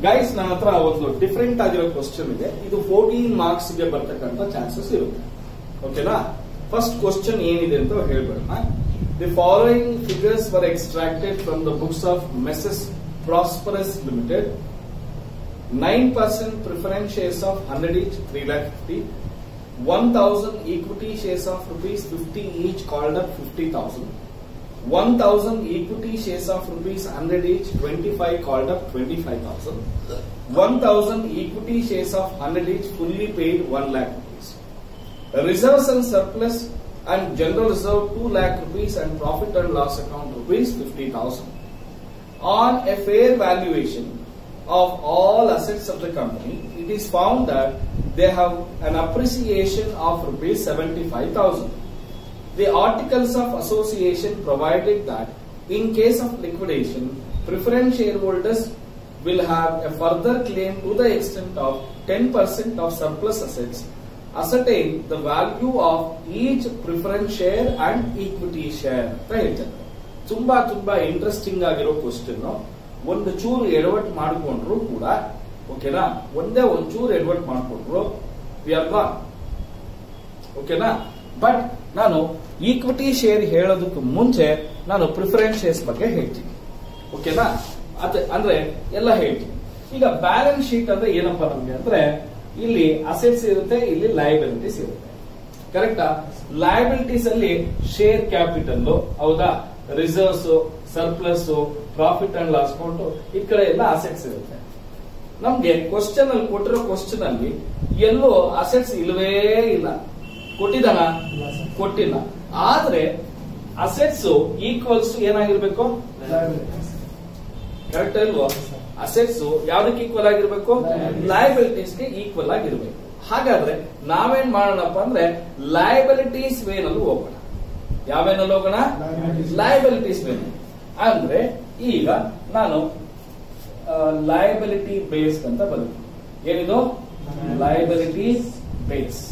Guys ನನ್ನ ಹತ್ರ ಒಂದು ಡಿಫರೆಂಟ್ ಆಗಿರೋ ಕ್ವಶನ್ ಇದೆ ಇದು ಫೋರ್ಟೀನ್ ಮಾರ್ಕ್ಸ್ ಗೆ ಬರ್ತಕ್ಕಂಥ ಚಾನ್ಸಸ್ ಇರುತ್ತೆ ಓಕೆನಾ ಫಸ್ಟ್ ಕ್ವಶನ್ ಏನಿದೆ ಅಂತ ಹೇಳ್ಬೇಡ the following figures were extracted from the books of messrs Prosperous Limited nine percent preference shares of hundred each three lakh fifty one thousand equity shares of rupees fifty each called up fifty thousand 1000 equity shares of rupees 100 each, 25 called up 25,000. 1000 equity shares of 100 each, fully paid 1 lakh rupees. Reserves and surplus and general reserve 2 lakh rupees and profit and loss account rupees 50,000. On a fair valuation of all assets of the company, it is found that they have an appreciation of rupees 75,000. The articles of association provided that in case of liquidation, preference shareholders will have a further claim to the extent of 10% of surplus assets, ascertain the value of each preference share and equity share ಅಂತ ಹೇಳ್ತಾರೆ ತುಂಬಾ ತುಂಬಾ interesting ಆಗಿರೋ question ಒಂದು ಚೂರು ಎಡವಟ್ ಮಾಡಿಕೊಂಡ್ರು ಕೂಡ ಓಕೆನಾ ಒಂದೇ ಒಂದು ಚೂರು ಎಡವಟ್ ಮಾಡಿಕೊಂಡ್ರು ವಿ ಆರ್ ಗಾನ್ ಓಕೆನಾ ಬಟ್ ನಾನು ಈಕ್ವಿಟಿ ಶೇರ್ ಹೇಳೋದಕ್ಕೆ ಮುಂಚೆ ನಾನು ಪ್ರಿಫರೆನ್ಸ್ ಶೇರ್ಸ್ ಬಗ್ಗೆ ಹೇಳ್ತೀನಿ ಓಕೆನಾ ಅದ ಅಂದ್ರೆ ಎಲ್ಲ ಹೇಳ್ತೀನಿ ಈಗ ಬ್ಯಾಲೆನ್ಸ್ ಶೀಟ್ ಅಂದ್ರೆ ಏನಪ್ಪಾ ನಮ್ಗೆ ಅಂದ್ರೆ ಇಲ್ಲಿ ಅಸೆಟ್ಸ್ ಇರುತ್ತೆ ಇಲ್ಲಿ ಲಯಬಿಲಿಟೀಸ್ ಇರುತ್ತೆ ಕರೆಕ್ಟಾ ಲಯಬಿಲಿಟೀಸ್ ಅಲ್ಲಿ ಶೇರ್ ಕ್ಯಾಪಿಟಲ್ ಹೌದಾ reserves surplus profit and loss account ಈ ಕಡೆ ಎಲ್ಲ ಅಸೆಟ್ಸ್ ಇರುತ್ತೆ ನಮ್ಗೆ ಕ್ವಶನ್ ಅಲ್ಲಿ ಕೊಟ್ಟಿರೋ ಕ್ವಶನ್ ಅಲ್ಲಿ ಎಲ್ಲೂ ಅಸೆಟ್ಸ್ ಇಲ್ವೇ ಇಲ್ಲ ಕೊಟ್ಟಿದ್ದಾನ ಕೊಟ್ಟಿಲ್ಲ ಆದ್ರೆ ಅಸೆಟ್ಸ್ ಈಕ್ವಲ್ಸ್ ಏನಾಗಿರ್ಬೇಕು ಕರೆಕ್ಟ್ ಅಲ್ವಾ ಅಸೆಟ್ಸ್ ಯಾವ್ದಕ್ಕೆ ಈಕ್ವಲ್ ಆಗಿರ್ಬೇಕು ಲಯಬಿಲಿಟೀಸ್ಗೆ ಈಕ್ವಲ್ ಆಗಿರ್ಬೇಕು ಹಾಗಾದ್ರೆ ನಾವೇನ್ ಮಾಡೋಣಪ್ಪ ಅಂದ್ರೆ ಲಯಬಿಲಿಟೀಸ್ ವೇನಲ್ಲಿ ಹೋಗೋಣ ಯಾವೇನಲ್ಲಿ ಹೋಗೋಣ ಲಯಬಿಲಿಟೀಸ್ ವೇನ್ ಅಂದ್ರೆ ಈಗ ನಾನು ಲಯಬಿಲಿಟಿ ಬೇಸ್ಡ್ ಅಂತ ಬರುತ್ತೆ ಏನಿದು ಲಯಬಿಲಿಟಿ ಬೇಸ್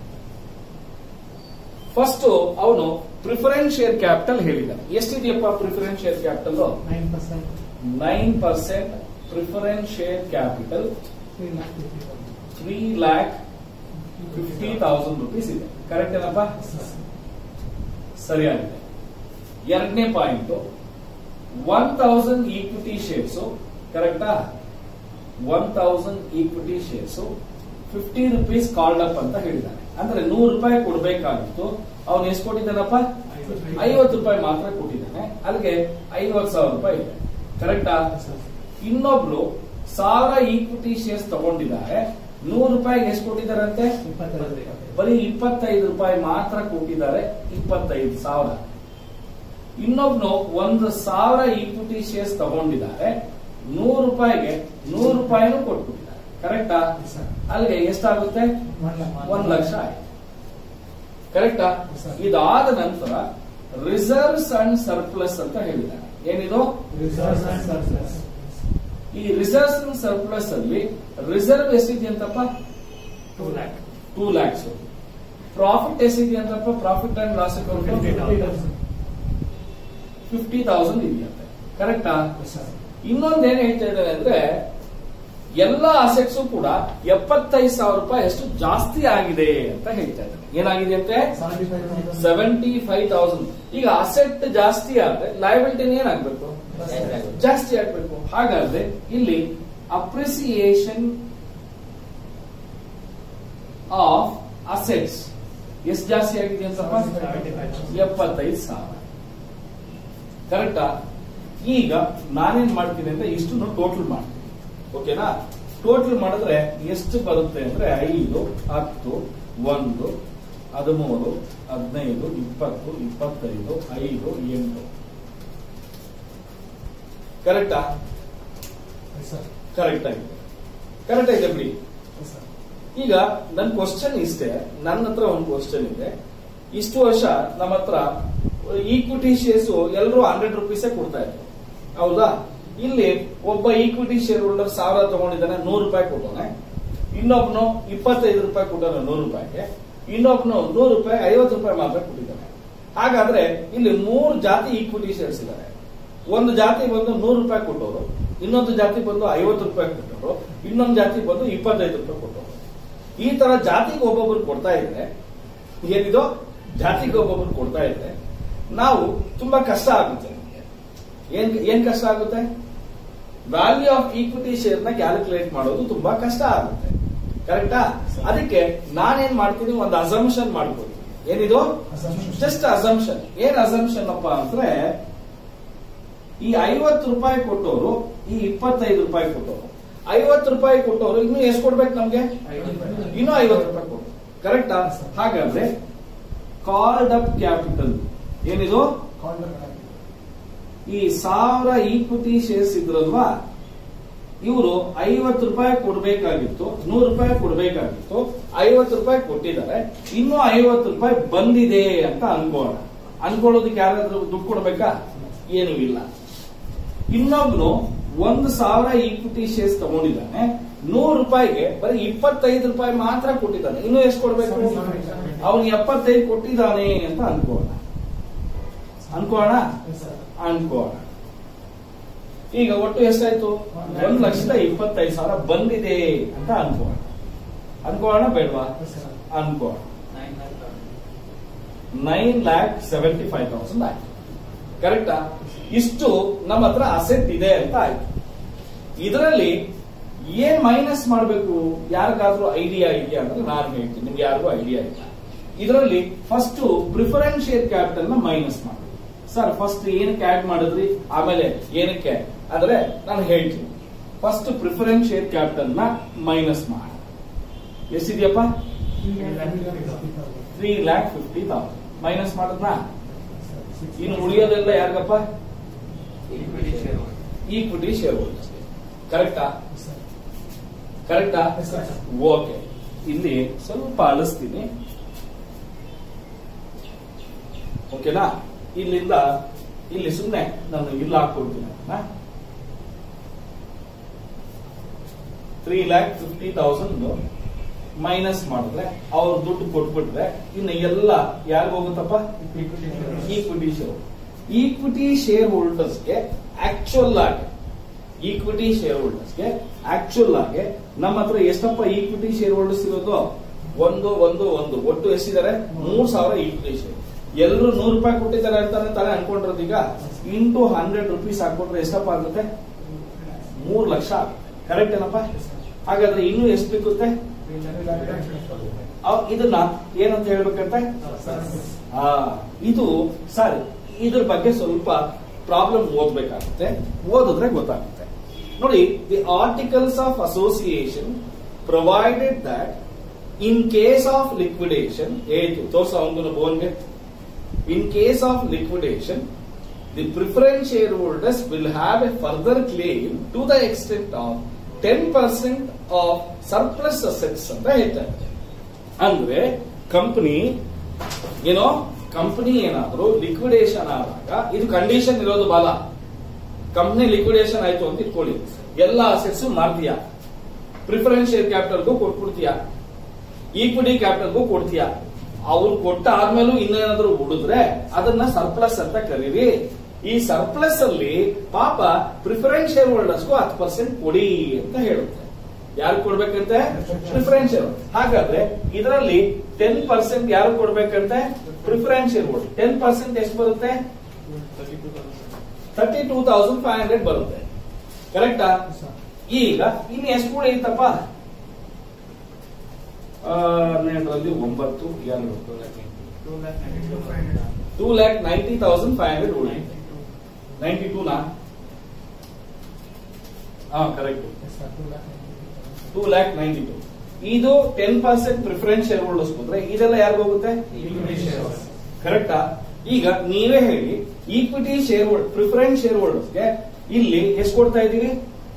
ಫಸ್ಟ್ ಅವನು ಪ್ರಿಫರೆನ್ಸ್ ಶೇರ್ ಕ್ಯಾಪಿಟಲ್ ಹೇಳಿದ್ದಾನೆ ಎಷ್ಟಿದೆಯಪ್ಪ preference share capital nine percent nine percent preference share capital three lakh fifty thousand rupees ಇದೆ ಕರೆಕ್ಟ್ ಏನಪ್ಪ ಸರಿಯಾಗಿದೆ ಎರಡನೇ point one thousand equity shares ಕರೆಕ್ಟಾ one thousand equity shares fifty rupees called up ಅಂತ ಹೇಳಿದ್ದಾನೆ ಅಂದ್ರೆ ನೂರು ರೂಪಾಯಿ ಕೊಡ್ಬೇಕಾಗಿತ್ತು ಅವನು ಎಷ್ಟು ಕೊಟ್ಟಿದ್ದಾನಪ್ಪ ಐವತ್ತು ರೂಪಾಯಿ ಮಾತ್ರ ಕೊಟ್ಟಿದ್ದಾನೆ ಅಲ್ಲಿಗೆ ಐವತ್ತು ಸಾವಿರ ರೂಪಾಯಿ ಇದೆ ಕರೆಕ್ಟಾ ಇನ್ನೊಬ್ರು ಸಾವಿರ ಈಕ್ವಿಟಿ ಶೇರ್ಸ್ ತಗೊಂಡಿದ್ದಾರೆ ನೂರು ರೂಪಾಯಿಗೆ ಎಷ್ಟು ಕೊಟ್ಟಿದ್ದಾರಂತೆ ಬರೀ ಇಪ್ಪತ್ತೈದು ರೂಪಾಯಿ ಮಾತ್ರ ಕೊಟ್ಟಿದ್ದಾರೆ ಇಪ್ಪತ್ತೈದು ಸಾವಿರ ಇನ್ನೊಬ್ನು ಒಂದು ಸಾವಿರ ಈಕ್ವಿಟಿ ಶೇರ್ಸ್ ತಗೊಂಡಿದ್ದಾರೆ ನೂರು ರೂಪಾಯಿಗೆ ನೂರು ರೂಪಾಯಿನೂ ಕೊಟ್ಬಿಟ್ಟಿದ್ದಾರೆ ಕರೆಕ್ಟಾ ಅಲ್ಲಿಗೆ ಎಷ್ಟಾಗುತ್ತೆ ಒಂದ್ ಲಕ್ಷ ಆಯ್ತು ಕರೆಕ್ಟಾ ಸರ್. ಇದಾದ ನಂತರ ರಿಸರ್ವ್ಸ್ ಅಂಡ್ ಸರ್ಪ್ಲಸ್ ಅಂತ ಹೇಳಿದ್ದಾರೆ ಏನಿದು ಈ ರಿಸರ್ವ್ಸ್ ಅಂಡ್ ಸರ್ಪ್ಲಸ್ ಅಲ್ಲಿ ರಿಸರ್ವ್ ಎಷ್ಟಿದೆ ಅಂತಪ್ಪ two lakh two lakhs profit ಎಷ್ಟಿದೆ ಅಂತಪ್ಪ profit and loss account fifty thousand ಇದೆಯಂತೆ ಕರೆಕ್ಟಾ ಇನ್ನೊಂದು ಏನ್ ಹೇಳ್ತಾ ಇದ್ದಾರೆ ಅಂದ್ರೆ ಎಲ್ಲ ಅಸೆಟ್ಸ್ ಕೂಡ ಎಪ್ಪತ್ತೈದು ಸಾವಿರ ರೂಪಾಯಿ ಅಷ್ಟು ಜಾಸ್ತಿ ಆಗಿದೆ ಅಂತ ಹೇಳ್ತಾ ಇದ್ದಾರೆ ಏನಾಗಿದೆ ಅಂತೆ ಸೆವೆಂಟಿ ಫೈವ್ ತೌಸಂಡ್ ಈಗ ಅಸೆಟ್ ಜಾಸ್ತಿ ಆದ್ರೆ ಲಯಬಿಲಿಟಿ ಏನಾಗ್ಬೇಕು ಜಾಸ್ತಿ ಆಗ್ಬೇಕು ಹಾಗಾದ್ರೆ ಇಲ್ಲಿ ಅಪ್ರಿಸಿಯೇಷನ್ ಆಫ್ ಅಸೆಟ್ಸ್ ಎಷ್ಟು ಜಾಸ್ತಿ ಆಗಿದೆ ಅಂತಪ್ಪ ಎಪ್ಪತ್ತೈದು ಸಾವಿರ ಕರೆಕ್ಟಾ ಈಗ ನಾನೇನ್ ಮಾಡ್ತೀನಿ ಅಂದ್ರೆ ಇಷ್ಟನ್ನು ಟೋಟಲ್ ಮಾಡ್ತೀನಿ ಓಕೆನಾ ಟೋಟಲ್ ಮಾಡಿದ್ರೆ ಎಷ್ಟು ಬರುತ್ತೆ ಅಂದ್ರೆ ಐದು ಹತ್ತು ಒಂದು ಹದಿಮೂರು ಹದಿನೈದು ಇಪ್ಪತ್ತು ಇಪ್ಪತ್ತೈದು ಐದು ಎಂಟು ಕರೆಕ್ಟಾ ಕರೆಕ್ಟ್ ಆಗಿದೆ ಕರೆಕ್ಟ್ ಆಗಿದೆ ಬಿಡಿ ಈಗ ನನ್ನ ಕ್ವಶನ್ ಇಷ್ಟೇ ನನ್ನ ಹತ್ರ ಒಂದು ಕ್ವಶನ್ ಇದೆ ಇಷ್ಟು ವರ್ಷ ನಮ್ಮ ಹತ್ರ ಈಕ್ವಿಟಿ ಶೇರ್ಸ್ ಎಲ್ಲರೂ ಹಂಡ್ರೆಡ್ ರುಪೀಸೇ ಕೊಡ್ತಾ ಇದ್ರು ಹೌದಾ ಇಲ್ಲಿ ಒಬ್ಬ ಈಕ್ವಿಟಿ ಶೇರ್ ಹೋಲ್ಡರ್ ಸಾವಿರ ತಗೊಂಡಿದ್ದಾನೆ ನೂರು ರೂಪಾಯಿ ಕೊಟ್ಟಾನೆ ಇನ್ನೊಬ್ನು ಇಪ್ಪತ್ತೈದು ರೂಪಾಯಿ ಕೊಟ್ಟಾನೆ ನೂರು ರೂಪಾಯಿಗೆ ಇನ್ನೊಬ್ನು ನೂರು ರೂಪಾಯಿ ಐವತ್ತು ರೂಪಾಯಿ ಮಾತ್ರ ಕೊಟ್ಟಿದ್ದಾನೆ ಹಾಗಾದ್ರೆ ಇಲ್ಲಿ ಮೂರು ಜಾತಿ ಈಕ್ವಿಟಿ ಶೇರ್ಸ್ ಇದ್ದಾರೆ ಒಂದು ಜಾತಿ ಬಂದು ನೂರು ರೂಪಾಯಿ ಕೊಟ್ಟವರು ಇನ್ನೊಂದು ಜಾತಿ ಬಂದು ಐವತ್ತು ರೂಪಾಯಿ ಕೊಟ್ಟವರು ಇನ್ನೊಂದು ಜಾತಿ ಬಂದು ಇಪ್ಪತ್ತೈದು ರೂಪಾಯಿ ಕೊಟ್ಟವರು ಈ ತರ ಜಾತಿಗೆ ಒಬ್ಬೊಬ್ರು ಕೊಡ್ತಾ ಇದ್ರೆ ಏನಿದು ಜಾತಿಗೆ ಒಬ್ಬೊಬ್ರು ಕೊಡ್ತಾ ಇದ್ರೆ ನಾವು ತುಂಬಾ ಕಷ್ಟ ಆಗುತ್ತೆ ನಮ್ಗೆ. ಏನ್ ಏನ್ ಕಷ್ಟ ಆಗುತ್ತೆ ವ್ಯಾಲ್ಯೂ ಆಫ್ ಈಕ್ವಿಟಿ ಶೇರ್ ನ ಕ್ಯಾಲ್ಕುಲೇಟ್ ಮಾಡೋದು ತುಂಬಾ ಕಷ್ಟ ಆಗುತ್ತೆ ಕರೆಕ್ಟಾ ಅದಕ್ಕೆ ನಾನೇನ್ ಮಾಡ್ತೀನಿ ಒಂದು ಅಸಂಪ್ಷನ್ ಮಾಡ್ಕೊತೀನಿ ಏನಿದು Assumption. ಜಸ್ಟ್ ಅಸಂಪ್ಷನ್ ಏನ್ ಅಸಂಪ್ಷನ್ ಅಪ್ಪ ಅಂದ್ರೆ ಈ ಐವತ್ತು ರೂಪಾಯಿ ಕೊಟ್ಟವರು ಈ ಇಪ್ಪತ್ತೈದು ರೂಪಾಯಿ ಕೊಟ್ಟವರು ಐವತ್ತು ರೂಪಾಯಿ ಕೊಟ್ಟವರು ಇನ್ನು ಎಷ್ಟು ಕೊಡ್ಬೇಕು ನಮ್ಗೆ ಇನ್ನೂ ಐವತ್ತು ರೂಪಾಯಿ ಕೊಡು ಕರೆಕ್ಟಾ ಹಾಗಾದ್ರೆ ಕಾಲ್ಡ್ ಅಪ್ ಕ್ಯಾಪಿಟಲ್ ಏನಿದು ಈ ಸಾವಿರ ಈಕ್ವಿಟಿ ಶೇರ್ಸ್ ಇದ್ರಲ್ವಾ ಇವರು ಐವತ್ತು ರೂಪಾಯಿ ಕೊಡ್ಬೇಕಾಗಿತ್ತು ನೂರು ರೂಪಾಯಿ ಕೊಡ್ಬೇಕಾಗಿತ್ತು ಐವತ್ತು ರೂಪಾಯಿ ಕೊಟ್ಟಿದ್ದಾರೆ ಇನ್ನೂ ಐವತ್ತು ರೂಪಾಯಿ ಬಂದಿದೆ ಅಂತ ಅನ್ಕೋಣ ಅನ್ಕೊಳ್ಳೋದಕ್ಕೆ ಯಾರಾದ್ರೂ ದುಡ್ಡು ಕೊಡ್ಬೇಕಾ ಏನೂ ಇಲ್ಲ ಇನ್ನೊಬ್ನು ಒಂದು ಸಾವಿರ ಈಕ್ವಿಟಿ ಶೇರ್ಸ್ ತಗೊಂಡಿದ್ದಾನೆ ನೂರು ರೂಪಾಯಿಗೆ ಬರೀ ಇಪ್ಪತ್ತೈದು ರೂಪಾಯಿ ಮಾತ್ರ ಕೊಟ್ಟಿದ್ದಾನೆ ಇನ್ನು ಎಷ್ಟು ಕೊಡ್ಬೇಕು ಅವನು ಎಪ್ಪತ್ತೈದು ಕೊಟ್ಟಿದ್ದಾನೆ ಅಂತ ಅನ್ಕೋಣ ಅನ್ಕೋಣ ಅನ್ಕೋಣ ಈಗ ಒಟ್ಟು ಎಷ್ಟಾಯ್ತು ಒಂದ್ ಲಕ್ಷದ ಇಪ್ಪತ್ತೈದು ಸಾವಿರ ಬಂದಿದೆ ಅಂತ ಅನ್ಕೋಣ ಅನ್ಕೋಣ ಬೇಡವಾ ಅನ್ಕೋಣ nine lakh seventy five thousand ಆಯ್ತು ಕರೆಕ್ಟಾ ಇಷ್ಟು ನಮ್ಮ ಹತ್ರ ಅಸೆಟ್ ಇದೆ ಅಂತ ಆಯ್ತು ಇದರಲ್ಲಿ ಏನ್ ಮೈನಸ್ ಮಾಡಬೇಕು ಯಾರಿಗಾದ್ರೂ ಐಡಿಯಾ ಇದೆಯಾ ಅಂದ್ರೆ ನಾನು ಹೇಳ್ತೀನಿ ನಿಮ್ಗೆ ಯಾರಿಗೂ ಐಡಿಯಾ ಇಲ್ಲ ಇದರಲ್ಲಿ ಫಸ್ಟ್ ಪ್ರಿಫರೆನ್ಸ್ ಶೇರ್ ಕ್ಯಾಪಿಟಲ್ ನ ಮೈನಸ್ ಮಾಡಿ ಸರ್ ಫಸ್ಟ್ ಏನಕ್ಕೆ ಆಡ್ ಮಾಡಿದ್ರಿ ಆಮೇಲೆ ಏನಕ್ಕೆ ಅಂದ್ರೆ ನಾನು ಹೇಳ್ತೀನಿ ಫಸ್ಟ್ ಪ್ರಿಫರೆನ್ಸ್ ಶೇರ್ ಕ್ಯಾಪಿಟಲ್ ನ ಮೈನಸ್ ಮಾಡಿ ಎಷ್ಟಿದೆಯಪ್ಪ three lakh fifty thousand minus ಮಾಡಿದ್ನಾ ಇನ್ನು ಉಳಿಯೋದೆಲ್ಲ ಯಾರಿಗಪ್ಪ ಈಕ್ವಿಟಿ ಶೇರ್ ಹೋಲ್ಡರ್ಸ್ ಕರೆಕ್ಟಾ ಕರೆಕ್ಟಾ Yes, sir. ಓಕೆ ಇಲ್ಲಿ ಸ್ವಲ್ಪ ಅಳಿಸ್ತೀನಿ ಓಕೆನಾ ಇಲ್ಲಿಂದ ಇಲ್ಲಿ ಸುಮ್ಮನೆ ನಾನು ಇಲ್ಲಿ ಹಾಕೊಡ್ತೀನಿ three lakh fifty thousand minus ಮಾಡಿದ್ರೆ ಅವ್ರು ದುಡ್ಡು ಕೊಟ್ಬಿಟ್ರೆ ಇನ್ನು ಎಲ್ಲ ಯಾರಿಗ ಹೋಗುತ್ತಪ್ಪ ಈಕ್ವಿಟಿ ಶೇರ್ ಈಕ್ವಿಟಿ ಶೇರ್ ಹೋಲ್ಡರ್ಸ್ಗೆ ಆಕ್ಚುಯಲ್ ಆಗಿ ಈಕ್ವಿಟಿ ಶೇರ್ ಹೋಲ್ಡರ್ಸ್ಗೆ ಆಕ್ಚುಯಲ್ ಆಗಿ ನಮ್ಮ ಹತ್ರ ಎಷ್ಟಪ್ಪ ಈಕ್ವಿಟಿ ಶೇರ್ ಹೋಲ್ಡರ್ಸ್ ಇರೋದು ಒಂದು ಒಂದು ಒಂದು ಒಟ್ಟು ಎಷ್ಟಿದ್ದಾರೆ ಮೂರ್ ಸಾವಿರ ಈಕ್ವಿಟಿ ಶೇರ್ ಎಲ್ಲರೂ ನೂರು ರೂಪಾಯಿ ಕೊಟ್ಟಿದ್ದಾರೆ ಅಂತಾನೆ ತಾನೇ ಅನ್ಕೊಂಡಿರೋದು ಈಗ ಇಂಟು ಹಂಡ್ರೆಡ್ ರುಪೀಸ್ ಹಾಕೊಂಡ್ರೆ ಎಷ್ಟಪ್ಪ ಆಗುತ್ತೆ ಮೂರ್ ಲಕ್ಷ ಕರೆಕ್ಟ್ ಏನಪ್ಪ ಹಾಗಾದ್ರೆ ಇನ್ನೂ ಎಷ್ಟು ಬೇಕುತ್ತೆ ಅವ್- ಇದನ್ನ ಏನಂತ ಹೇಳ್ಬೇಕಂತೆ ಆ, ಇದು ಸರ್ ಇದ್ರ ಬಗ್ಗೆ ಸ್ವಲ್ಪ ಪ್ರಾಬ್ಲಮ್ ಓದ್ಬೇಕಾಗುತ್ತೆ ಓದಿದ್ರೆ ಗೊತ್ತಾಗುತ್ತೆ ನೋಡಿ the articles of association provided that in case of liquidation ಏತು ತೋರ್ಸ ಅವನ ಬೋನ್ಗೆ in case of liquidation the preference share holders will have a further claim to the extent of ten percent of surplus assets ಅಂತ ಹೇಳ್ತಾರೆ ಅಂದ್ರೆ company ಏನೋ company ಏನಾದ್ರು liquidation ಆದಾಗ ಇದು ಕಂಡೀಷನ್ ಇರೋದು ಬಾಲ ಕಂಪನಿ ಲಿಕ್ವಿಡೇಷನ್ ಆಯ್ತು ಅಂತ ಇಟ್ಕೊಳ್ಳಿ ಎಲ್ಲ ಅಸೆಟ್ಸ್ ಮಾರ್ತೀಯ ಪ್ರಿಫರೆನ್ಸ್ ಶೇರ್ ಕ್ಯಾಪಿಟಲ್ಗೂ ಕೊಟ್ಬಿಡ್ತೀಯ ಈಕ್ವಿಟಿ ಕ್ಯಾಪಿಟಲ್ಗೂ ಕೊಡ್ತೀಯ ಅವ್ರು ಕೊಟ್ಟ ಆದ್ಮೇಲೂ ಇನ್ನೇನಾದ್ರೂ ಉಳಿದ್ರೆ ಅದನ್ನ ಸರ್ಪ್ಲಸ್ ಅಂತ ಕರೀರಿ ಈ ಸರ್ಪ್ಲಸ್ ಅಲ್ಲಿ ಪಾಪ ಪ್ರಿಫರೆನ್ಸ್ ಶೇರ್ ಹೋಲ್ಡರ್ಸ್ಗೂ ಹತ್ತು ಪರ್ಸೆಂಟ್ ಕೊಡಿ ಅಂತ ಹೇಳುತ್ತೆ ಯಾರು ಕೊಡ್ಬೇಕಂತೆ ಪ್ರಿಫರೆನ್ಸ್ ಶೇರ್ ಹಾಗಾದ್ರೆ ಇದರಲ್ಲಿ ಟೆನ್ ಪರ್ಸೆಂಟ್ ಯಾರು ಕೊಡ್ಬೇಕಂತೆ preference share holder ten percent ಎಷ್ಟು ಬರುತ್ತೆ thirty two thousand five hundred ಬರುತ್ತೆ ಕರೆಕ್ಟಾ ಈಗ ಇನ್ನು ಎಷ್ಟು ಉಳಿಯುತ್ತಪ್ಪ ಆ, ಹನ್ನೆರಡರಲ್ಲಿ ಒಂಬತ್ತು ಎರಡು two lakh ninety thousand five hundred ಉಳಿಯುತ್ತೆ ನೈಂಟಿ ಟೂನಾ ಹಾ correct two lakh ninety two ಇದು ten percent preference share holders ಬಂದ್ರೆ ಇದೆಲ್ಲ ಯಾರಿಗ ಹೋಗುತ್ತೆ ಕರೆಕ್ಟಾ ಈಗ ನೀವೇ ಹೇಳಿ equity share hold preference share ಹೋಲ್ಡರ್ಸ್ಗೆ ಇಲ್ಲಿ ಎಷ್ಟು ಕೊಡ್ತಾ ಇದೀವಿ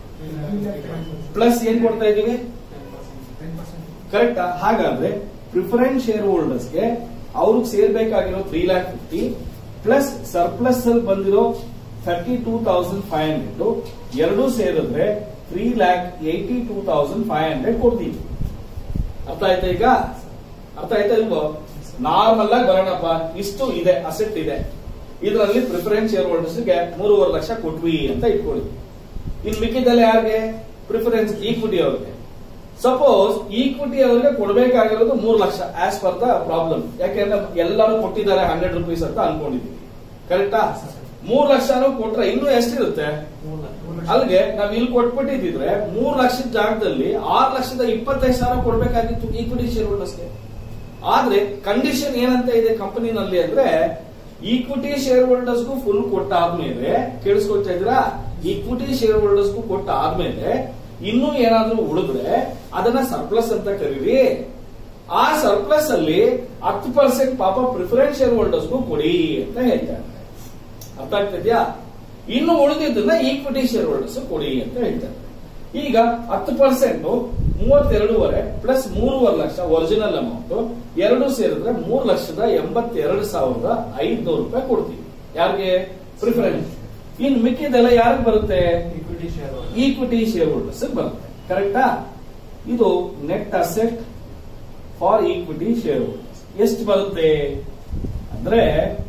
ಪ್ಲಸ್ ಏನ್ ಕೊಡ್ತಾ ಇದೀವಿ ಕರೆಕ್ಟಾ ಹಾಗಾದ್ರೆ ಪ್ರಿಫರೆನ್ಸ್ ಶೇರ್ ಹೋಲ್ಡರ್ಸ್ಗೆ ಅವ್ರಿಗೆ ಸೇರ್ಬೇಕಾಗಿರೋ three lakh fifty plus surplus ಅಲ್ಲಿ ಬಂದಿರೋ thirty two thousand five hundred ಎರಡೂ ಸೇರಿದ್ರೆ three lakh eighty two thousand five hundred ಕೊಡ್ತೀವಿ ಅರ್ಥ ಆಯ್ತಾ ಈಗ ಅರ್ಥ ಆಯ್ತಾ ಇಲ್ವೋ ನಾರ್ಮಲ್ ಆಗಿ ಬರೋಣಪ್ಪ ಇಷ್ಟು ಇದೆ ಅಸೆಟ್ ಇದೆ ಇದರಲ್ಲಿ ಪ್ರಿಫರೆನ್ಸ್ ಶೇರ್ ಹೋಲ್ಡರ್ಸ್ಗೆ ಮೂರುವರೆ ಲಕ್ಷ ಕೊಟ್ವಿ ಅಂತ ಇಟ್ಕೊಳ್ಳಿ ಇನ್ ಮಿಕ್ಕಿದಲ್ಲಿ ಯಾರಿಗೆ ಪ್ರಿಫರೆನ್ಸ್ ಈಕ್ವಿಟಿ ಅವ್ರಿಗೆ ಸಪೋಸ್ ಈಕ್ವಿಟಿ ಅವರಿಗೆ ಕೊಡಬೇಕಾಗಿರೋದು ಮೂರು ಲಕ್ಷ ಆಸ್ ಪರ್ ದ ಪ್ರಾಬ್ಲಮ್ ಯಾಕೆಂದ್ರೆ ಎಲ್ಲರೂ ಕೊಟ್ಟಿದ್ದಾರೆ ಹಂಡ್ರೆಡ್ ರುಪೀಸ್ ಅಂತ ಅನ್ಕೊಂಡಿದೀವಿ ಕರೆಕ್ಟಾ ಮೂರ್ ಲಕ್ಷನೂ ಕೊಟ್ರೆ ಇನ್ನೂ ಎಷ್ಟಿರುತ್ತೆ ಅಲ್ಲಿಗೆ ನಾವ್ ಇಲ್ಲಿ ಕೊಟ್ಬಿಟ್ಟಿದ್ರೆ ಮೂರ್ ಲಕ್ಷದ ಜಾಗದಲ್ಲಿ ಆರ್ ಲಕ್ಷದ ಇಪ್ಪತ್ತೈದು ಸಾವಿರ ಕೊಡ್ಬೇಕಾಗಿತ್ತು ಈಕ್ವಿಟಿ ಶೇರ್ ಹೋಲ್ಡರ್ಸ್ಗೆ ಆದ್ರೆ ಕಂಡೀಷನ್ ಏನಂತ ಇದೆ ಕಂಪನಿನಲ್ಲಿ ಅಂದ್ರೆ ಈಕ್ವಿಟಿ ಶೇರ್ ಹೋಲ್ಡರ್ಸ್ಗೂ ಫುಲ್ ಕೊಟ್ಟಾದ್ಮೇಲೆ ಕೇಳಿಸ್ಕೊಳ್ತಾ ಇದ್ದೀರಾ ಈಕ್ವಿಟಿ ಶೇರ್ ಹೋಲ್ಡರ್ಸ್ಗೂ ಕೊಟ್ಟ ಆದ್ಮೇಲೆ ಇನ್ನೂ ಏನಾದ್ರೂ ಉಳಿದ್ರೆ ಅದನ್ನ ಸರ್ಪ್ಲಸ್ ಅಂತ ಕರೀರಿ ಆ ಸರ್ಪ್ಲಸ್ ಅಲ್ಲಿ ಹತ್ತು ಪರ್ಸೆಂಟ್ ಪಾಪ ಪ್ರಿಫರೆನ್ಸ್ ಶೇರ್ ಹೋಲ್ಡರ್ಸ್ಗೂ ಕೊಡಿ ಅಂತ ಹೇಳ್ತಾರೆ ಅರ್ಥ ಆಗ್ತಿದ್ಯಾ ಇನ್ನು ಉಳಿದಿದ್ದನ್ನ ಈಕ್ವಿಟಿ ಶೇರ್ ಹೋಲ್ಡರ್ಸ್ ಕೊಡಿ ಅಂತ ಹೇಳ್ತಾರೆ ಈಗ ಹತ್ತು ಪರ್ಸೆಂಟ್ ಮೂವತ್ತೆರಡೂವರೆ ಪ್ಲಸ್ ಮೂರುವರೆ ಲಕ್ಷ ಒರಿಜಿನಲ್ ಅಮೌಂಟ್ ಎರಡು ಸೇರಿದ್ರೆ ಮೂರು ಲಕ್ಷದ ಎಂಬತ್ತೆರಡು ಸಾವಿರದ ಐದ್ನೂರು ರೂಪಾಯಿ ಕೊಡ್ತೀವಿ ಯಾರಿಗೆ ಪ್ರಿಫರೆನ್ಸ್ ಇನ್ ಮಿಕ್ಕಿದೆಲ್ಲ ಯಾರಿಗೆ ಬರುತ್ತೆ Equity share holder. Equity share holders ಬರುತ್ತೆ ಕರೆಕ್ಟಾ ಇದು net asset for equity share holders ಎಷ್ಟು ಬರುತ್ತೆ ಅಂದ್ರೆ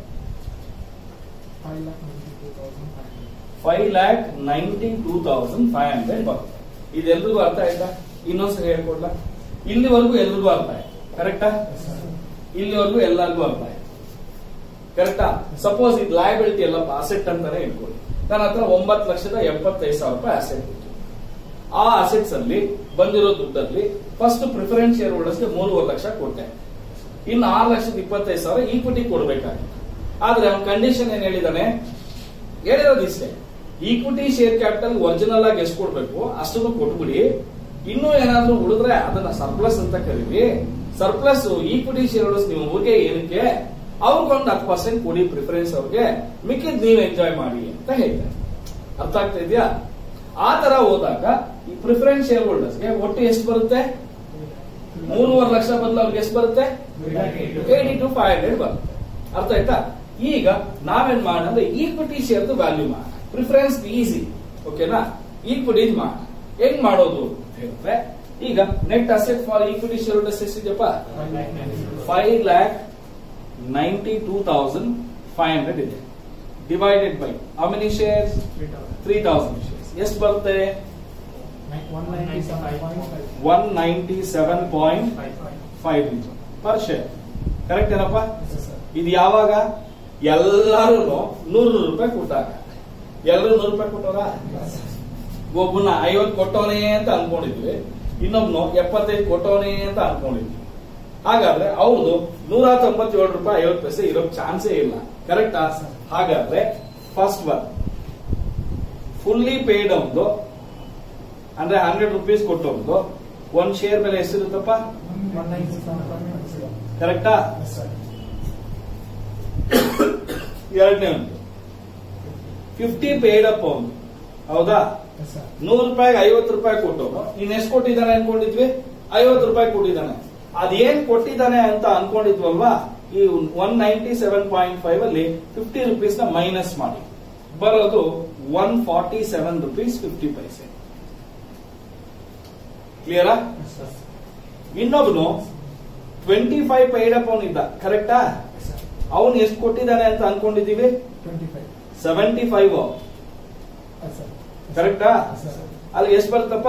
five lakh ninety two thousand five hundred ಬರುತ್ತೆ ಇದೆಲ್ರಿಗೂ ಅರ್ಥ ಆಯ್ತಾ ಇನ್ನೊಂದ್ಸರಿ ಹೇಳ್ಕೊಡ್ಲ ಇಲ್ಲಿವರೆಗೂ ಎಲ್ರಿಗೂ ಅರ್ಥ ಆಯ್ತು ಕರೆಕ್ಟಾ ಇಲ್ಲಿವರೆಗೂ ಎಲ್ಲರಿಗೂ ಅರ್ಥ ಆಯ್ತು ಕರೆಕ್ಟಾ ಸಪೋಸ್ ಇದು ಲಯಬಿಲಿಟಿ ಎಲ್ಲ ಅಸೆಟ್ ಅಂತಾನೆ ಇಟ್ಕೊಳ್ಳಿ ನನ್ನ ಹತ್ರ ಒಂಬತ್ತು ಲಕ್ಷದ ಎಪ್ಪತ್ತೈದು ಸಾವಿರ ರೂಪಾಯಿ ಅಸೆಟ್ ಇತ್ತು ಆ ಅಸೆಟ್ಸ್ ಅಲ್ಲಿ ಬಂದಿರೋ ದುಡ್ಡಲ್ಲಿ ಫಸ್ಟ್ ಪ್ರಿಫರೆನ್ಸ್ ಶೇರ್ ಹೋಲ್ಡರ್ಸ್ಗೆ ಮೂರುವರೆ ಲಕ್ಷ ಕೊಟ್ಟೆ ಇನ್ನು ಆರು ಲಕ್ಷದ ಇಪ್ಪತ್ತೈದು ಸಾವಿರ ಈಕ್ವಿಟಿ ಕೊಡ್ಬೇಕಾಗಿತ್ತು ಆದ್ರೆ ಅವ್ನ ಕಂಡೀಷನ್ ಏನ್ ಹೇಳಿದಾನೆ ಹೇಳಿರೋದು ಇಷ್ಟೇ ಈಕ್ವಿಟಿ ಶೇರ್ ಕ್ಯಾಪಿಟಲ್ ಒರಿಜಿನಲ್ ಆಗಿ ಎಷ್ಟು ಕೊಡ್ಬೇಕು ಅಷ್ಟನ್ನು ಕೊಟ್ಬಿಡಿ ಇನ್ನೂ ಏನಾದ್ರೂ ಉಳಿದ್ರೆ ಅದನ್ನ ಸರ್ಪ್ಲಸ್ ಅಂತ ಕರೀರಿ ಸರ್ಪ್ಲಸ್ ಈಕ್ವಿಟಿ ಶೇರ್ ಹೋಲ್ಡರ್ಸ್ ನೀವು ಊರಿಗೆ ಏನಕ್ಕೆ ಅವ್ರಿಗೊಂದು ಹತ್ತು ಪರ್ಸೆಂಟ್ ಕೊಡಿ ಪ್ರಿಫರೆನ್ಸ್ ಅವ್ರಿಗೆ ಮಿಕ್ಕಿದ್ ನೀವು ಎಂಜಾಯ್ ಮಾಡಿ ಅಂತ ಹೇಳ್ತಾರೆ ಅರ್ಥ ಆಗ್ತಾ ಇದೆಯಾ ಆ ತರ ಹೋದಾಗ ಈ ಪ್ರಿಫರೆನ್ಸ್ ಶೇರ್ ಹೋಲ್ಡರ್ಸ್ಗೆ ಒಟ್ಟು ಎಷ್ಟು ಬರುತ್ತೆ ಮೂರುವರೆ ಲಕ್ಷ ಬದಲು ಅವ್ರಿಗೆ ಎಷ್ಟು ಬರುತ್ತೆ ಏಯ್ಟಿ ಟು ಫೈವ್ ಹಂಡ್ರೆಡ್ ಬರುತ್ತೆ ಅರ್ಥ ಆಯ್ತಾ ಈಗ ನಾವೇನ್ ಮಾಡೋಣ ಅಂದ್ರೆ ಈಕ್ವಿಟಿ ಶೇರ್ದು ವ್ಯಾಲ್ಯೂ ಮಾಡೋಣ ಪ್ರಿಫರೆನ್ಸ್ ಈಸಿ ಓಕೆನಾ ಈಕ್ವಿಟಿ ಮಾಡೋಣ ಹೆಂಗ್ ಮಾಡೋದು ಅಂತ ಹೇಳಿದ್ರೆ ಈಗ net asset for equity share holders ಎಷ್ಟಿದೆಯಪ್ಪ five lakh ninety two thousand five hundred ಇದೆ divided by how many shares three thousand shares ಎಷ್ಟು ಬರುತ್ತೆ one ninety seven point five per share correct ಏನಪ್ಪ ಇದು ಯಾವಾಗ ಎಲ್ಲರೂ ನೂರು ರೂಪಾಯಿ ಕೊಟ್ಟಾಗ ಎಲ್ಲರೂ ನೂರು ರೂಪಾಯಿ ಕೊಟ್ಟವ್ರ ಒಬ್ಬನ ಐವತ್ತು ಕೊಟ್ಟವನೇ ಅಂತ ಅನ್ಕೊಂಡಿದ್ವಿ ಇನ್ನೊಬ್ನು ಎಪ್ಪತ್ತೈದು ಕೊಟ್ಟವನೇ ಅಂತ ಅನ್ಕೊಂಡಿದ್ವಿ ಹಾಗಾದ್ರೆ ಅವ್ರದ್ದು ನೂರ ತೊಂಬತ್ತೇಳು ರೂಪಾಯಿ ಐವತ್ತು ಪೈಸೆ ಇರೋ ಚಾನ್ಸೇ ಇಲ್ಲ ಕರೆಕ್ಟಾ ಹಾಗಾದ್ರೆ ಫಸ್ಟ್ ಒನ್ ಫುಲ್ಲಿ ಪೇಡ್ ಅವ್ದು ಅಂದ್ರೆ ಹಂಡ್ರೆಡ್ ರುಪೀಸ್ ಕೊಟ್ಟವ್ರದ್ದು ಒಂದ್ ಶೇರ್ ಮೇಲೆ ಎಷ್ಟಿರುತ್ತಪ್ಪ ಕರೆಕ್ಟಾ ಎರಡನೇ ಒಂದು ಫಿಫ್ಟಿ ಪೇಡ್ ಅಪ್ ಅವನು ಹೌದಾ ನೂರು ರೂಪಾಯಿಗೆ ಐವತ್ತು ರೂಪಾಯಿ ಕೊಟ್ಟವನು ಇನ್ ಎಷ್ಟು ಕೊಟ್ಟಿದ್ದಾನೆ ಅನ್ಕೊಂಡಿದ್ವಿ ಐವತ್ತು ರೂಪಾಯಿ ಕೊಟ್ಟಿದ್ದಾನೆ ಅದೇನ್ ಕೊಟ್ಟಿದ್ದಾನೆ ಅಂತ ಅನ್ಕೊಂಡಿದ್ವಲ್ವಾ ಈ one ninety seven point five ಅಲ್ಲಿ ಫಿಫ್ಟಿ ರುಪೀಸ್ ನ ಮೈನಸ್ ಮಾಡಿ ಬರೋದು one forty seven rupees fifty paise ಕ್ಲಿಯರಾ ಇನ್ನೊಬ್ನು ಟ್ವೆಂಟಿ ಫೈವ್ ಪೈಡ್ ಅಪ್ ಅವನಿದ್ದ ಕರೆಕ್ಟಾ ಅವನು ಎಷ್ಟು ಕೊಟ್ಟಿದ್ದಾನೆ ಅಂತ ಅನ್ಕೊಂಡಿದೀವಿ ಸೆವೆಂಟಿ ಫೈವ್ ಕರೆಕ್ಟಾ ಅಲ್ಲಿ ಎಷ್ಟು ಬರುತ್ತಪ್ಪ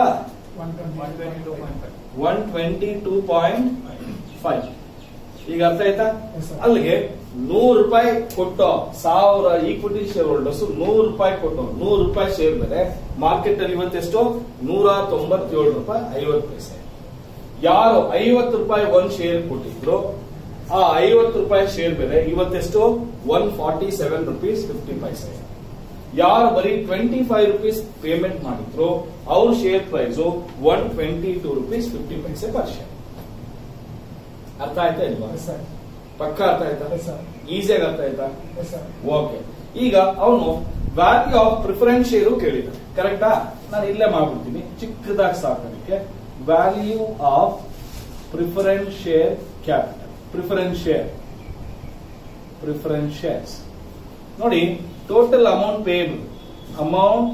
one twenty two point five ಈಗ ಅರ್ಥ ಆಯ್ತಾ ಅಲ್ಲಿಗೆ ನೂರು ರೂಪಾಯಿ ಕೊಟ್ಟು ಸಾವಿರ ಈಕ್ವಿಟಿ ಶೇರ್ ಹೋಲ್ಡರ್ಸ್ ನೂರು ರೂಪಾಯಿ ಕೊಟ್ಟು ನೂರು ರೂಪಾಯಿ ಶೇರ್ ಬೆಲೆ ಮಾರ್ಕೆಟ್ ಅಲ್ಲಿ ಇವತ್ತೆಷ್ಟು ನೂರ ತೊಂಬತ್ತೇಳು ರೂಪಾಯಿ ಐವತ್ತು ಪೈಸೆ ಯಾರು ಐವತ್ತು ರೂಪಾಯಿ ಒಂದ್ ಶೇರ್ ಕೊಟ್ಟಿದ್ರು ಆ ಐವತ್ತು ರೂಪಾಯಿ ಶೇರ್ ಬೆಲೆ ಇವತ್ತೆಷ್ಟು one forty seven rupees fifty paise ಯಾರು ಬರೀ ಟ್ವೆಂಟಿ ಫೈವ್ ರುಪೀಸ್ ಪೇಮೆಂಟ್ ಮಾಡಿದ್ರು ಅವ್ರ share price one twenty two rupees fifty paise per share ಅರ್ಥ ಆಯ್ತಾ ಇಲ್ವಾ ಪಕ್ಕ ಅರ್ಥ ಆಯ್ತಾ ಈಸಿಯಾಗಿ ಅರ್ಥ ಆಯ್ತಾ ಓಕೆ ಈಗ ಅವನು ವ್ಯಾಲ್ಯೂ ಆಫ್ ಪ್ರಿಫರೆನ್ಸ್ ಶೇರು ಕೇಳಿದ ಕರೆಕ್ಟಾ ನಾನು ಇಲ್ಲೇ ಮಾಡ್ಬಿಡ್ತೀನಿ ಚಿಕ್ಕದಾಗಿ ಸಾಕೋದಕ್ಕೆ value of preference share capital preference share preference shares ನೋಡಿ total amount payable amount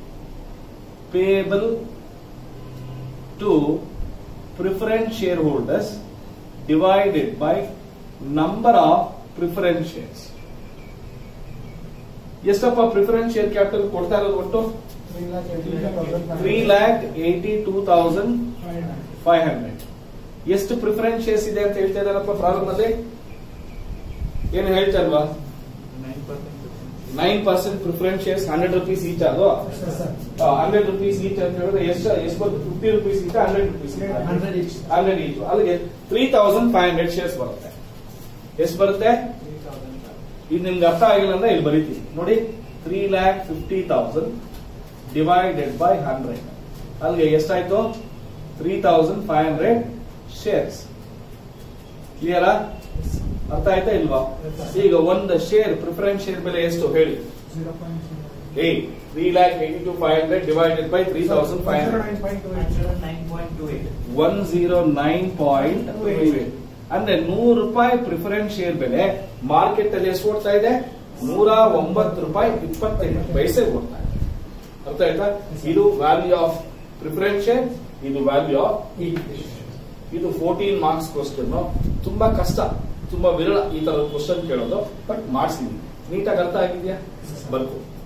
payable to preference share holders divided by number of preference shares ಎಷ್ಟಪ್ಪ ಪ್ರಿಫರೆನ್ಸ್ ಶೇರ್ ಕ್ಯಾಪಿಟಲ್ ಕೊಡ್ತಾ ಇರೋದು ಒಟ್ಟು three lakh eighty two thousand five hundred ಎಷ್ಟು preference shares ಇದೆ ಅಂತ ಹೇಳ್ತಾ ಇದ್ದಾರಪ್ಪ ಪ್ರಾರಂಭದಲ್ಲಿ ಏನು ಹೇಳ್ತಾ ಇಲ್ವಾ nine percent preference shares hundred rupees each ಅದು ಹಂಡ್ರೆಡ್ ರುಪೀಸ್ ಈಚ್ ಅಂತ ಹೇಳಿದ್ರೆ ಎಷ್ಟು ಎಷ್ಟು ಬರುತ್ತೆ fifty rupees each hundred rupees hundred each ಅಲ್ಲಿಗೆ three thousand five hundred shares ಬರುತ್ತೆ ಎಷ್ಟು ಬರುತ್ತೆ ಇದು ನಿಮ್ಗೆ ಅರ್ಥ ಆಗಿಲ್ಲ ಅಂದ್ರೆ ಇಲ್ಲಿ ಬರೀತೀನಿ ನೋಡಿ three lakh fifty thousand divided by hundred ಅಲ್ಲಿಗೆ ಎಷ್ಟಾಯ್ತು three thousand five hundred shares ಕ್ಲಿಯರಾ ಅರ್ಥ ಆಯ್ತಾ ಇಲ್ವಾ ಈಗ ಒಂದು ಶೇರ್ ಪ್ರಿಫರೆನ್ಸ್ ಶೇರ್ ಬೆಲೆ ಎಷ್ಟು ಹೇಳಿ ಏಯ್ three lakh eighty two five hundred divided by three thousand five hundred one zero nine point ಅಂದ್ರೆ ನೂರು ರೂಪಾಯಿ ಪ್ರಿಫರೆನ್ಸ್ ಶೇರ್ ಬೆಲೆ ಮಾರ್ಕೆಟ್ ಅಲ್ಲಿ ಎಷ್ಟು ಓಡ್ತಾ ಇದೆ ನೂರ ಒಂಬತ್ತು ರೂಪಾಯಿ ಇಪ್ಪತ್ತೆಂಟು ಪೈಸೆ ಓಡ್ತಾ ಇದೆ ಅರ್ಥ ಆಯ್ತಾ ಇದು ವ್ಯಾಲ್ಯೂ ಆಫ್ ಪ್ರಿಫರೆನ್ಸ್ ಶೇರ್ ಇದು ವ್ಯಾಲ್ಯೂ ಆಫ್ ಇದು ಫೋರ್ಟೀನ್ ಮಾರ್ಕ್ಸ್ ಕ್ವಶನ್ ತುಂಬಾ ಕಷ್ಟ ತುಂಬಾ ವಿರಳ ಈ ತರ ಕ್ವಶನ್ ಕೇಳೋದು ಬಟ್ ಮಾಡಿಸಿದೀನಿ ನೀಟಾಗಿ ಅರ್ಥ ಆಗಿದ್ಯಾ ಬರ್ಕೋ